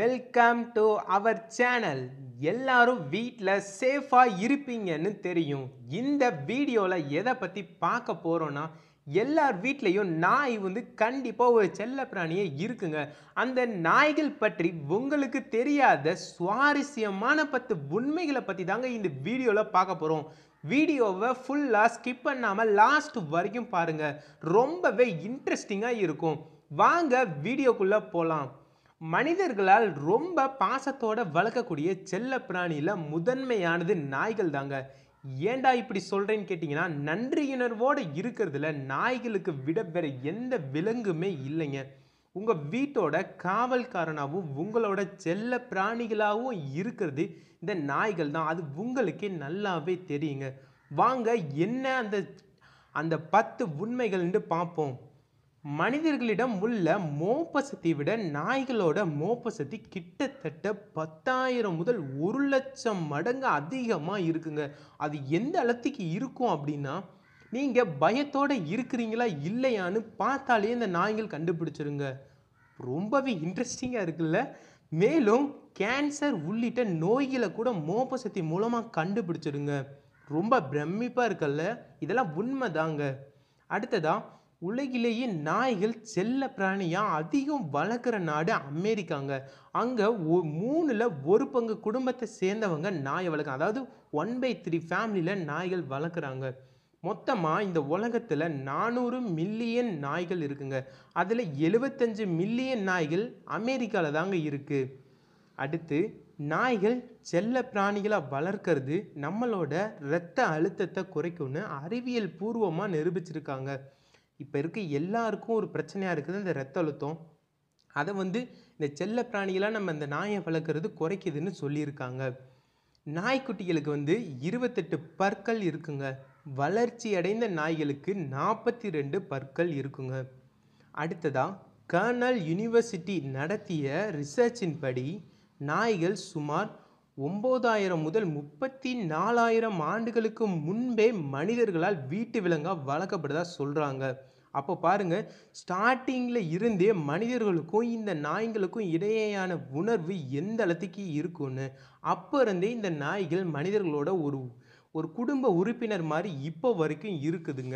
welcome to our channel எல்லாரும் வீட்டில் சேஃபாக இருப்பீங்கன்னு தெரியும் இந்த வீடியோவில் எதை பற்றி பார்க்க போகிறோன்னா எல்லார் வீட்லேயும் நாய் வந்து கண்டிப்பாக ஒரு செல்ல பிராணியே இருக்குங்க அந்த நாய்கள் பற்றி உங்களுக்கு தெரியாத சுவாரஸ்யமான பத்து உண்மைகளை பற்றி தாங்க இந்த வீடியோவில் பார்க்க போகிறோம் வீடியோவை ஃபுல்லாக ஸ்கிப் பண்ணாமல் லாஸ்ட் வரைக்கும் பாருங்கள் ரொம்பவே இன்ட்ரெஸ்டிங்காக இருக்கும் வாங்க வீடியோக்குள்ளே போகலாம் மனிதர்களால் ரொம்ப பாசத்தோட வளர்க்கக்கூடிய செல்ல பிராணியில் முதன்மையானது நாய்கள் தாங்க ஏன்டா இப்படி சொல்கிறேன்னு கேட்டிங்கன்னா நன்றியுணர்வோடு இருக்கிறதுல நாய்களுக்கு விட வேற எந்த விலங்குமே இல்லைங்க உங்கள் வீட்டோட காவல்காரனாகவும் உங்களோட செல்ல பிராணிகளாகவும் இருக்கிறது இந்த நாய்கள் தான் அது உங்களுக்கே நல்லாவே தெரியுங்க வாங்க என்ன அந்த அந்த பத்து உண்மைகள்னு பார்ப்போம் மனிதர்களிடம் உள்ள மோப்ப சக்தி விட நாய்களோட மோப்ப சக்தி கிட்டத்தட்ட பத்தாயிரம் முதல் ஒரு லட்சம் மடங்கு அதிகமாக இருக்குங்க அது எந்த அளத்துக்கு இருக்கும் அப்படின்னா நீங்கள் பயத்தோட இருக்கிறீங்களா இல்லையான்னு பார்த்தாலே இந்த நாய்கள் கண்டுபிடிச்சிருங்க ரொம்பவே இன்ட்ரெஸ்டிங்காக இருக்குல்ல மேலும் கேன்சர் உள்ளிட்ட நோய்களை கூட மோப்ப சக்தி மூலமாக கண்டுபிடிச்சிருங்க ரொம்ப பிரமிப்பாக இருக்குல்ல இதெல்லாம் உண்மைதாங்க அடுத்ததா உலகிலேயே நாய்கள் செல்ல பிராணியாக அதிகம் வளர்க்குற நாடு அமெரிக்காங்க அங்கே ஒ மூணில் ஒரு பங்கு குடும்பத்தை சேர்ந்தவங்க நாயை வளர்க்க அதாவது ஒன் பை த்ரீ ஃபேமிலியில் நாய்கள் வளர்க்குறாங்க மொத்தமாக இந்த உலகத்தில் நானூறு மில்லியன் நாய்கள் இருக்குங்க அதில் எழுபத்தஞ்சு மில்லியன் நாய்கள் அமெரிக்காவில் தாங்க இருக்குது அடுத்து நாய்கள் செல்ல பிராணிகளாக வளர்க்கறது நம்மளோட இரத்த அழுத்தத்தை குறைக்கும்னு அறிவியல் பூர்வமாக நிரூபிச்சிருக்காங்க இப்போ இருக்க எல்லாருக்கும் ஒரு பிரச்சனையாக இருக்குது இந்த ரத்த அழுத்தம் அதை வந்து இந்த செல்ல பிராணிகளாக நம்ம இந்த நாயை வளர்க்குறது குறைக்குதுன்னு சொல்லியிருக்காங்க நாய்க்குட்டிகளுக்கு வந்து இருபத்தெட்டு பற்கள் இருக்குங்க வளர்ச்சி அடைந்த நாய்களுக்கு நாற்பத்தி ரெண்டு பற்கள் இருக்குங்க அடுத்ததாக கர்னல் யூனிவர்சிட்டி நடத்திய ரிசர்ச்சின் படி நாய்கள் சுமார் ஒம்பதாயிரம் முதல் முப்பத்தி நாலாயிரம் ஆண்டுகளுக்கு முன்பே மனிதர்களால் வீட்டு விலங்காக வளர்க்கப்படுதா சொல்கிறாங்க அப்போ பாருங்க ஸ்டார்டிங்கில் இருந்தே மனிதர்களுக்கும் இந்த நாய்களுக்கும் இடையேயான உணர்வு எந்த அளத்துக்கு இருக்கும்னு அப்போ இருந்தே இந்த நாய்கள் மனிதர்களோட ஒரு ஒரு குடும்ப உறுப்பினர் மாதிரி இப்போ வரைக்கும் இருக்குதுங்க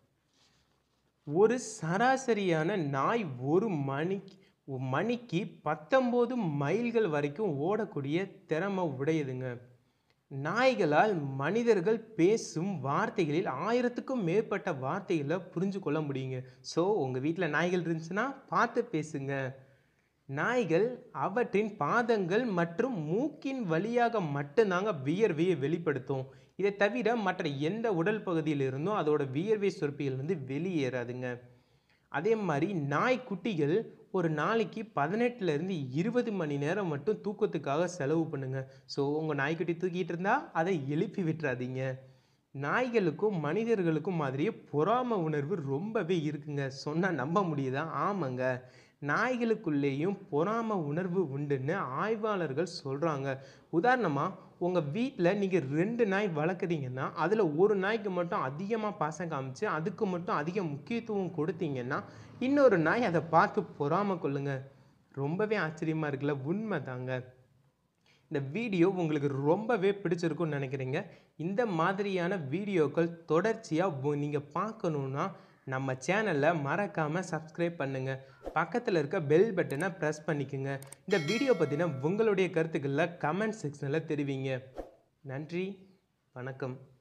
ஒரு சராசரியான நாய் ஒரு மணிக்கு மணிக்கு பத்தொம்போது மைல்கள் வரைக்கும் ஓடக்கூடிய திறமை உடையதுங்க நாய்களால் மனிதர்கள் பேசும் வார்த்தைகளில் ஆயிரத்துக்கும் மேற்பட்ட வார்த்தைகளை புரிஞ்சு கொள்ள முடியுங்க ஸோ உங்கள் வீட்டில் நாய்கள் இருந்துச்சுன்னா பார்த்து பேசுங்க நாய்கள் அவற்றின் பாதங்கள் மற்றும் மூக்கின் வழியாக மட்டும்தாங்க வியர்வையை வெளிப்படுத்தும் இதை தவிர மற்ற எந்த உடல் பகுதியிலிருந்தும் அதோட வியர்வை சுரப்பிகள் வந்து வெளியேறாதுங்க அதே மாதிரி நாய்க்குட்டிகள் ஒரு நாளைக்கு பதினெட்டுலேருந்து இருபது மணி நேரம் மட்டும் தூக்கத்துக்காக செலவு பண்ணுங்க ஸோ உங்கள் நாய்க்குட்டி தூக்கிட்டு இருந்தால் அதை எழுப்பி விட்டுறாதீங்க நாய்களுக்கும் மனிதர்களுக்கும் மாதிரியே பொறாம உணர்வு ரொம்பவே இருக்குங்க சொன்னால் நம்ப முடியுதா ஆமாங்க நாய்களுக்குள்ளேயும் பொறாம உணர்வு உண்டுன்னு ஆய்வாளர்கள் சொல்கிறாங்க உதாரணமாக உங்கள் வீட்டில் நீங்கள் ரெண்டு நாய் வளர்க்குறீங்கன்னா அதில் ஒரு நாய்க்கு மட்டும் அதிகமாக பாசம் காமிச்சு அதுக்கு மட்டும் அதிக முக்கியத்துவம் கொடுத்தீங்கன்னா இன்னொரு நாய் அதை பார்த்து பொறாம கொள்ளுங்க ரொம்பவே ஆச்சரியமாக இருக்குல்ல உண்மை தாங்க இந்த வீடியோ உங்களுக்கு ரொம்பவே பிடிச்சிருக்கும்னு நினைக்கிறீங்க இந்த மாதிரியான வீடியோக்கள் தொடர்ச்சியாக நீங்கள் பார்க்கணுன்னா நம்ம சேனலை மறக்காமல் சப்ஸ்கிரைப் பண்ணுங்கள் பக்கத்தில் இருக்க பெல் பட்டனை ப்ரெஸ் பண்ணிக்கோங்க இந்த வீடியோ பற்றின உங்களுடைய கருத்துக்களில் கமெண்ட் செக்ஷனில் தெரிவிங்க நன்றி வணக்கம்